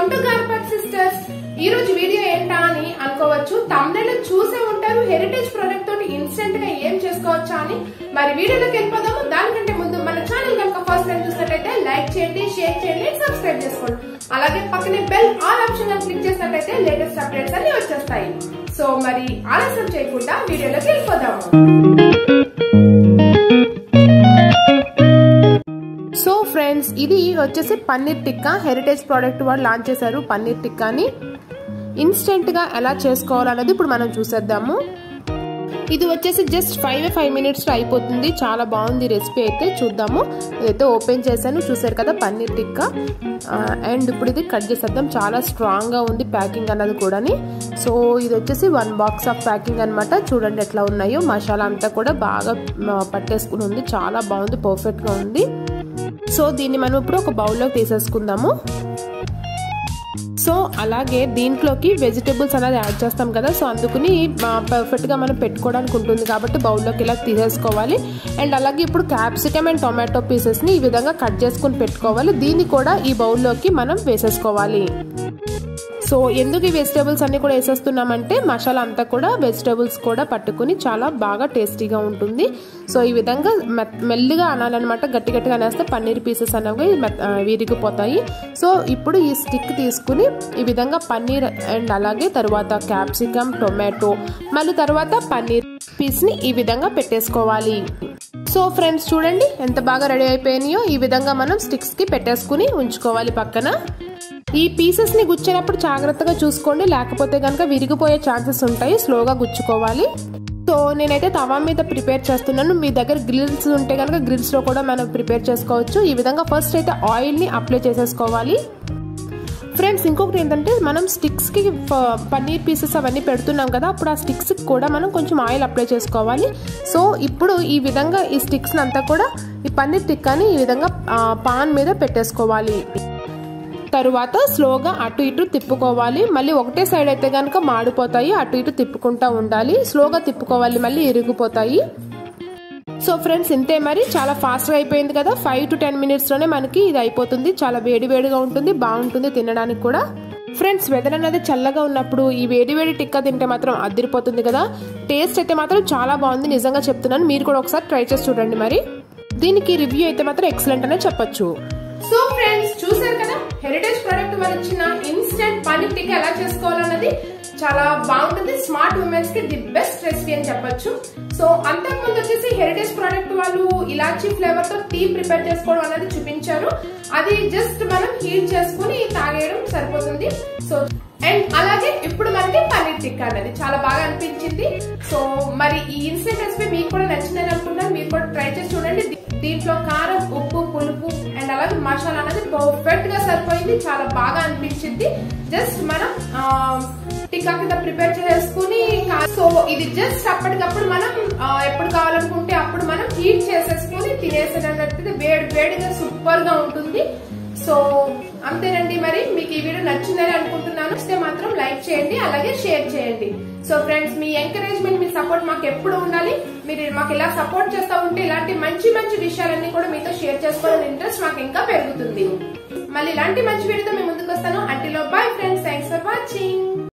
to గార్పట్ sisters ఈ రోజు video ఏంటా అని అనుకోవచ్చు తమిళ చూసే ఉంటారు హెరిటేజ్ ప్రొడక్ట్ తోటి ఇన్స్టెంట్ గా ఏం చేసుకోవచ్చా అని మరి వీడియోలోకి వెళ్ళిపోదాము దానికంటే ముందు మన ఛానల్ కనుక ఫస్ట్ టైం చూసినట్టయితే లైక్ చేయండి షేర్ చేయండి సబ్స్క్రైబ్ చేసుకోండి అలాగే పక్కనే బెల్ ఆల్ ఆప్షన్ క్లిక్ చేసినట్టయితే లేటెస్ట్ అప్డేట్స్ అన్ని వచ్చేస్తాయి సో మరి ఆలస్యం చేయకుండా వీడియోలోకి వెళ్ళిపోదాము సో ఫ్రెండ్స్ ఇది వచ్చేసి పన్నీర్ టిక్కా హెరిటేజ్ ప్రోడక్ట్ వాళ్ళు లాంచ్ చేశారు పన్నీర్ టిక్కాని ఇన్స్టెంట్గా ఎలా చేసుకోవాలన్నది ఇప్పుడు మనం చూసేద్దాము ఇది వచ్చేసి జస్ట్ ఫైవ్ ఫైవ్ మినిట్స్లో అయిపోతుంది చాలా బాగుంది రెసిపీ అయితే చూద్దాము ఇదైతే ఓపెన్ చేశాను చూసారు కదా పన్నీర్ టిక్కా అండ్ ఇప్పుడు ఇది కట్ చేసేద్దాం చాలా స్ట్రాంగ్గా ఉంది ప్యాకింగ్ అన్నది కూడాని సో ఇది వచ్చేసి వన్ బాక్స్ ఆఫ్ ప్యాకింగ్ అనమాట చూడండి ఎట్లా ఉన్నాయో మసాలా అంతా కూడా బాగా పట్టేసుకుని ఉంది చాలా బాగుంది పర్ఫెక్ట్గా ఉంది సో దీన్ని మనం ఇప్పుడు ఒక బౌల్లోకి తీసేసుకుందాము సో అలాగే దీంట్లోకి వెజిటేబుల్స్ అనేది యాడ్ చేస్తాం కదా సో అందుకుని పర్ఫెక్ట్గా మనం పెట్టుకోవడానికి ఉంటుంది కాబట్టి బౌల్లోకి ఇలా తీసేసుకోవాలి అండ్ అలాగే ఇప్పుడు క్యాప్సికమ్ అండ్ టొమాటో పీసెస్ని ఈ విధంగా కట్ చేసుకుని పెట్టుకోవాలి దీన్ని కూడా ఈ బౌల్లోకి మనం వేసేసుకోవాలి సో ఎందుకు ఈ వెజిటేబుల్స్ అన్ని కూడా వేసేస్తున్నామంటే మసాలా అంతా కూడా వెజిటేబుల్స్ కూడా పట్టుకుని చాలా బాగా టేస్టీగా ఉంటుంది సో ఈ విధంగా మెల్లిగా అనాలన్నమాట గట్టి గట్టిగా అనేస్తే పన్నీర్ పీసెస్ అనేవి విరిగిపోతాయి సో ఇప్పుడు ఈ స్టిక్ తీసుకుని ఈ విధంగా పన్నీర్ అండ్ అలాగే తర్వాత క్యాప్సికమ్ టొమాటో మళ్ళీ తర్వాత పన్నీర్ పీస్ని ఈ విధంగా పెట్టేసుకోవాలి సో ఫ్రెండ్స్ చూడండి ఎంత బాగా రెడీ అయిపోయినాయో ఈ విధంగా మనం స్టిక్స్కి పెట్టేసుకుని ఉంచుకోవాలి పక్కన ఈ పీసెస్ ని గుచ్చినప్పుడు జాగ్రత్తగా చూసుకోండి లేకపోతే కనుక విరిగిపోయే ఛాన్సెస్ ఉంటాయి స్లోగా గుచ్చుకోవాలి సో నేనైతే తవా మీద ప్రిపేర్ చేస్తున్నాను మీ దగ్గర గ్రిల్స్ ఉంటే కనుక గ్రిల్స్ లో కూడా మనం ప్రిపేర్ చేసుకోవచ్చు ఈ విధంగా ఫస్ట్ అయితే ఆయిల్ ని అప్లై చేసేసుకోవాలి ఫ్రెండ్స్ ఇంకొకటి ఏంటంటే మనం స్టిక్స్కి పన్నీర్ పీసెస్ అవన్నీ పెడుతున్నాం కదా అప్పుడు ఆ స్టిక్స్కి కూడా మనం కొంచెం ఆయిల్ అప్లై చేసుకోవాలి సో ఇప్పుడు ఈ విధంగా ఈ స్టిక్స్ అంతా కూడా ఈ పన్నీర్ టిక్కాని ఈ విధంగా పాన్ మీద పెట్టేసుకోవాలి తరువాత స్లోగా అటు ఇటు తిప్పుకోవాలి మళ్ళీ ఒకటే సైడ్ అయితే కనుక మాడిపోతాయి అటు ఇటు తిప్పుకుంటూ ఉండాలి స్లోగా తిప్పుకోవాలి మళ్ళీ ఇరిగిపోతాయి సో ఫ్రెండ్స్ ఇంతే మరి చాలా ఫాస్ట్గా అయిపోయింది కదా ఫైవ్ టు టెన్ మినిట్స్లోనే మనకి ఇది అయిపోతుంది చాలా వేడి వేడిగా ఉంటుంది బాగుంటుంది తినడానికి కూడా ఫ్రెండ్స్ వెదర్ అనేది చల్లగా ఉన్నప్పుడు ఈ వేడి వేడి టిక్కా తింటే మాత్రం అదిరిపోతుంది కదా టేస్ట్ అయితే మాత్రం చాలా బాగుంది నిజంగా చెప్తున్నాను మీరు కూడా ఒకసారి ట్రై చేసి చూడండి మరి దీనికి రివ్యూ అయితే మాత్రం ఎక్సలెంట్ అనే చెప్పొచ్చు సో ఫ్రెండ్స్ చూసారు కదా హెరిటేజ్ ప్రోడక్ట్ వాళ్ళు ఇచ్చిన ఇన్స్టెంట్ పన్నీర్ టిక్కా ఎలా చేసుకోవాలన్నది చాలా బాగుంటుంది స్మార్ట్ ఉమెన్స్ కి ది బెస్ట్ రెసిపీ అని చెప్పొచ్చు సో అంతకుముందు వచ్చేసి హెరిటేజ్ ప్రోడక్ట్ వాళ్ళు ఇలాచీ ఫ్లేవర్ తో టీ ప్రిపేర్ చేసుకోవడం అనేది చూపించారు అది జస్ట్ మనం హీట్ చేసుకుని తాగేయడం సరిపోతుంది సో అండ్ అలాగే ఇప్పుడు మనకి పన్నీర్ టిక్కా అనేది చాలా బాగా అనిపించింది సో మరి ఈ ఇన్స్టెంట్ రెసిపీ మీకు కూడా నచ్చిందని అనుకున్నాను మీరు కూడా ట్రై చేసి చూడండి దీంట్లో కారం ఉప్పు పులుపు అండ్ అలాగే మసాలా అనేది పర్ఫెక్ట్ గా సరిపోయింది చాలా బాగా అనిపించింది జస్ట్ మనం టిక్కా కింద ప్రిపేర్ చేసుకుని సో ఇది జస్ట్ అప్పటికప్పుడు మనం ఎప్పుడు కావాలనుకుంటే అప్పుడు మనం హీట్ చేసేసుకుని తినేసేటట్టు వేడి వేడిగా సూపర్ గా ఉంటుంది సో అంతేనండి మరి మీకు ఈ వీడియో నచ్చిందని అనుకుంటున్నాను ఇస్తే మాత్రం లైక్ చేయండి అలాగే షేర్ చేయండి సో ఫ్రెండ్స్ మీ ఎంకరేజ్మెంట్ మీ సపోర్ట్ మాకు ఎప్పుడు ఉండాలి మీరు మాకు ఇలా సపోర్ట్ చేస్తూ ఉంటే ఇలాంటి మంచి మంచి విషయాలన్నీ కూడా మీతో షేర్ చేసుకోవాలని ఇంట్రెస్ట్ మాకు ఇంకా పెరుగుతుంది మళ్ళీ ఇలాంటి మంచి వీడియోతో మేము ముందుకు వస్తాను అంటిలో bye friends thanks for watching